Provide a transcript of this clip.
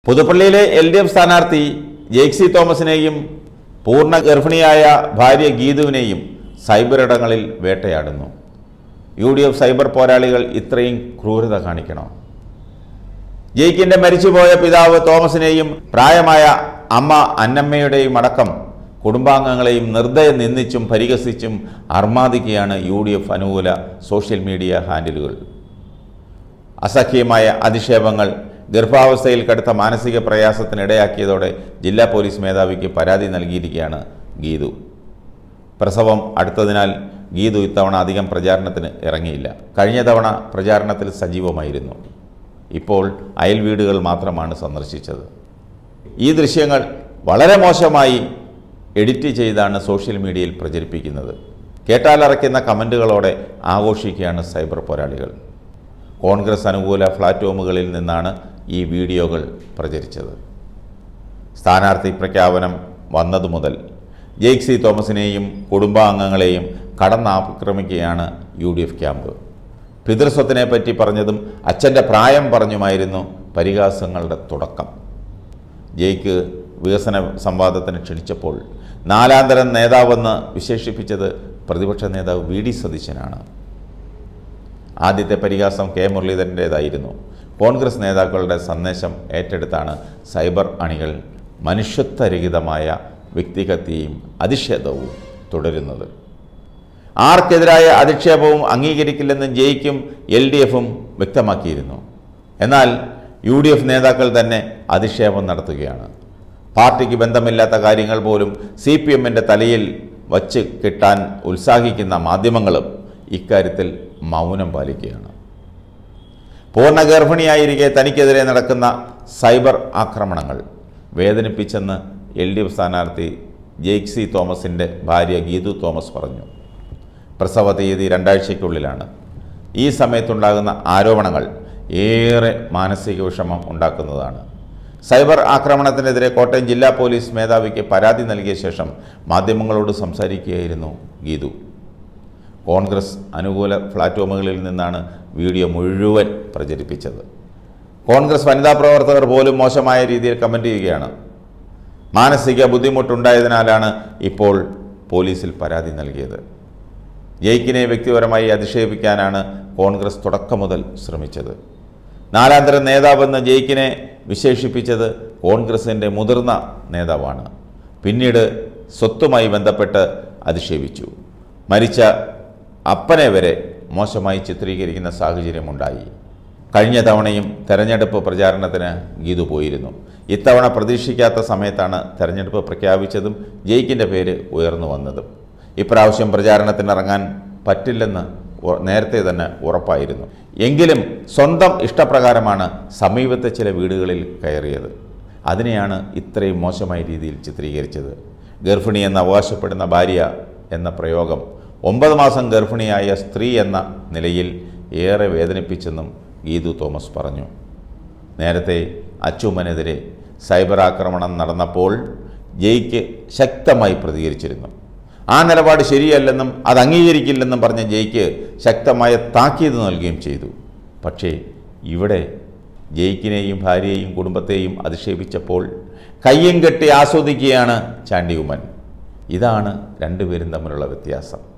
പുതുപ്പള്ളിയിലെ L D F സ്ഥാനാർത്ഥി ജെയ്ക്സി തോമസിനെയും പൂർണ്ണ ഗർഭിണിയായ ഭാര്യ ഗീതുവിനെയും സൈബർ ഇടങ്ങളിൽ വേട്ടയാടുന്നു യു ഡി എഫ് സൈബർ പോരാളികൾ ഇത്രയും ക്രൂരത കാണിക്കണോ ജയിക്കിന്റെ മരിച്ചുപോയ പിതാവ് തോമസിനെയും പ്രായമായ അമ്മ അന്നമ്മയുടെയും അടക്കം കുടുംബാംഗങ്ങളെയും നിർദ്ദയം നിന്ദിച്ചും പരിഹസിച്ചും അർമാദിക്കുകയാണ് യു ഡി എഫ് അനുകൂല സോഷ്യൽ മീഡിയ ഹാൻഡിലുകൾ അസഖ്യമായ അധിക്ഷേപങ്ങൾ ഗർഭാവസ്ഥയിൽ കടുത്ത മാനസിക പ്രയാസത്തിനിടയാക്കിയതോടെ ജില്ലാ പോലീസ് മേധാവിക്ക് പരാതി നൽകിയിരിക്കുകയാണ് ഗീതു പ്രസവം അടുത്തതിനാൽ ഗീതു ഇത്തവണ അധികം പ്രചാരണത്തിന് ഇറങ്ങിയില്ല കഴിഞ്ഞ തവണ പ്രചാരണത്തിൽ സജീവമായിരുന്നു ഇപ്പോൾ അയൽ വീടുകൾ മാത്രമാണ് സന്ദർശിച്ചത് ഈ ദൃശ്യങ്ങൾ വളരെ മോശമായി എഡിറ്റ് ചെയ്താണ് സോഷ്യൽ മീഡിയയിൽ പ്രചരിപ്പിക്കുന്നത് കേട്ടാലറയ്ക്കുന്ന കമൻറ്റുകളോടെ ആഘോഷിക്കുകയാണ് സൈബർ പോരാളികൾ കോൺഗ്രസ് അനുകൂല പ്ലാറ്റ്ഫോമുകളിൽ നിന്നാണ് ഈ വീഡിയോകൾ പ്രചരിച്ചത് സ്ഥാനാർത്ഥി പ്രഖ്യാപനം വന്നതു മുതൽ ജെയ്ക്സി തോമസിനെയും കുടുംബാംഗങ്ങളെയും കടന്നാക്രമിക്കുകയാണ് യു ഡി എഫ് ക്യാമ്പ് പിതൃസ്വത്തിനെ പറ്റി പറഞ്ഞതും അച്ഛൻ്റെ പ്രായം പറഞ്ഞുമായിരുന്നു പരിഹാസങ്ങളുടെ തുടക്കം ജയ്ക്ക് വികസന സംവാദത്തിന് ക്ഷണിച്ചപ്പോൾ നാലാന്തരം നേതാവെന്ന് വിശേഷിപ്പിച്ചത് പ്രതിപക്ഷ നേതാവ് വി ഡി സതീശനാണ് ആദ്യത്തെ പരിഹാസം കെ മുരളീധരൻ്റേതായിരുന്നു കോൺഗ്രസ് നേതാക്കളുടെ സന്ദേശം ഏറ്റെടുത്താണ് സൈബർ അണികൾ മനുഷ്യത്വരഹിതമായ വ്യക്തിഹത്യയും അധിക്ഷേപവും തുടരുന്നത് ആർക്കെതിരായ അധിക്ഷേപവും അംഗീകരിക്കില്ലെന്ന് ജയിക്കും എൽ ഡി എഫും വ്യക്തമാക്കിയിരുന്നു എന്നാൽ യു ഡി എഫ് നേതാക്കൾ തന്നെ അധിക്ഷേപം നടത്തുകയാണ് പാർട്ടിക്ക് ബന്ധമില്ലാത്ത കാര്യങ്ങൾ പോലും സി പി എമ്മിൻ്റെ തലയിൽ വച്ച് കിട്ടാൻ ഉത്സാഹിക്കുന്ന മാധ്യമങ്ങളും ഇക്കാര്യത്തിൽ മൗനം പാലിക്കുകയാണ് പൂർണ്ണ ഗർഭിണിയായിരിക്കെ തനിക്കെതിരെ നടക്കുന്ന സൈബർ ആക്രമണങ്ങൾ വേദനിപ്പിച്ചെന്ന് എൽ ഡി എഫ് സ്ഥാനാർത്ഥി ജെയ്ക്സി തോമസിൻ്റെ ഭാര്യ ഗീതു തോമസ് പറഞ്ഞു പ്രസവ തീയതി രണ്ടാഴ്ചയ്ക്കുള്ളിലാണ് ഈ സമയത്തുണ്ടാകുന്ന ആരോപണങ്ങൾ ഏറെ മാനസിക വിഷമം ഉണ്ടാക്കുന്നതാണ് സൈബർ ആക്രമണത്തിനെതിരെ കോട്ടയം ജില്ലാ പോലീസ് മേധാവിക്ക് പരാതി നൽകിയ ശേഷം മാധ്യമങ്ങളോട് സംസാരിക്കുകയായിരുന്നു ഗീതു കോൺഗ്രസ് അനുകൂല പ്ലാറ്റ്ഫോമുകളിൽ നിന്നാണ് വീഡിയോ മുഴുവൻ പ്രചരിപ്പിച്ചത് കോൺഗ്രസ് വനിതാ പ്രവർത്തകർ പോലും മോശമായ രീതിയിൽ കമൻ്റ് ചെയ്യുകയാണ് മാനസിക ബുദ്ധിമുട്ടുണ്ടായതിനാലാണ് ഇപ്പോൾ പോലീസിൽ പരാതി നൽകിയത് ജയിക്കിനെ വ്യക്തിപരമായി അധിക്ഷേപിക്കാനാണ് കോൺഗ്രസ് തുടക്കം മുതൽ ശ്രമിച്ചത് നാലാന്തര നേതാവെന്ന് ജയിക്കിനെ വിശേഷിപ്പിച്ചത് കോൺഗ്രസിൻ്റെ മുതിർന്ന നേതാവാണ് പിന്നീട് സ്വത്തുമായി ബന്ധപ്പെട്ട് അധിക്ഷേപിച്ചു മരിച്ച അപ്പനെ വരെ മോശമായി ചിത്രീകരിക്കുന്ന സാഹചര്യമുണ്ടായി കഴിഞ്ഞ തവണയും തെരഞ്ഞെടുപ്പ് പ്രചാരണത്തിന് ഗീതു പോയിരുന്നു ഇത്തവണ പ്രതീക്ഷിക്കാത്ത സമയത്താണ് തെരഞ്ഞെടുപ്പ് പ്രഖ്യാപിച്ചതും ജയിക്കിൻ്റെ പേര് ഉയർന്നു വന്നതും ഇപ്രാവശ്യം പ്രചാരണത്തിനിറങ്ങാൻ പറ്റില്ലെന്ന് ഉ- നേരത്തെ തന്നെ ഉറപ്പായിരുന്നു എങ്കിലും സ്വന്തം ഇഷ്ടപ്രകാരമാണ് സമീപത്തെ ചില വീടുകളിൽ കയറിയത് അതിനെയാണ് ഇത്രയും മോശമായ രീതിയിൽ ചിത്രീകരിച്ചത് ഗർഭിണി എന്ന് അവകാശപ്പെടുന്ന ഭാര്യ എന്ന പ്രയോഗം ഒമ്പത് മാസം ഗർഭിണിയായ സ്ത്രീ എന്ന നിലയിൽ ഏറെ വേദനിപ്പിച്ചെന്നും ഗീതു തോമസ് പറഞ്ഞു നേരത്തെ അച്ചുമ്മനെതിരെ സൈബർ ആക്രമണം നടന്നപ്പോൾ ജയ്ക്ക് ശക്തമായി പ്രതികരിച്ചിരുന്നു ആ നിലപാട് ശരിയല്ലെന്നും അത് അംഗീകരിക്കില്ലെന്നും പറഞ്ഞ ജയ്ക്ക് ശക്തമായ താക്കീത് നൽകുകയും ചെയ്തു പക്ഷേ ഇവിടെ ജയിക്കിനെയും ഭാര്യയെയും കുടുംബത്തെയും അധിക്ഷേപിച്ചപ്പോൾ കയ്യും കെട്ടി ആസ്വദിക്കുകയാണ് ചാണ്ടി ഉമ്മൻ ഇതാണ് രണ്ടുപേരും തമ്മിലുള്ള വ്യത്യാസം